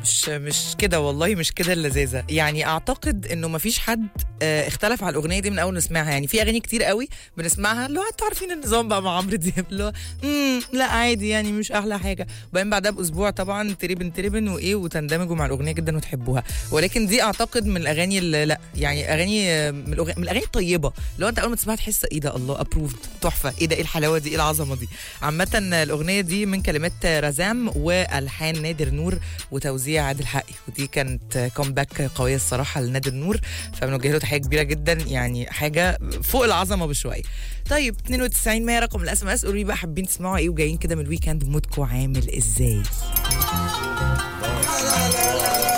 مش مش كده والله مش كده اللذاذه يعني اعتقد انه ما فيش حد آه، اختلف على الاغنيه دي من اول ما نسمعها يعني في اغاني كتير قوي بنسمعها اللي هو انتوا عارفين النظام بقى مع عمرو دياب اللي هو امم لا عادي يعني مش احلى حاجه وبعدين بعدها باسبوع طبعا تريبن تريبن وايه وتندمجوا مع الاغنيه جدا وتحبوها ولكن دي اعتقد من الاغاني اللي لا يعني اغاني آه، من الأغاني, من الاغاني الطيبه لو انت اول ما تسمعها تحس ايه ده الله ابروفد تحفه ايه ده ايه الحلاوه دي ايه العظمه دي عامه الاغنيه دي من كلمات رزام والحان نادر نور وتوزيع عادل حقي ودي كانت كومباك قويه الصراحه لنادر نور فبنوجه له تحيه كبيره جدا يعني حاجه فوق العظمه بشويه طيب 92 100 رقم الاس ام اس قولوا لي بقى حابين تسمعوا ايه وجايين كده من الويكند مودكم عامل ازاي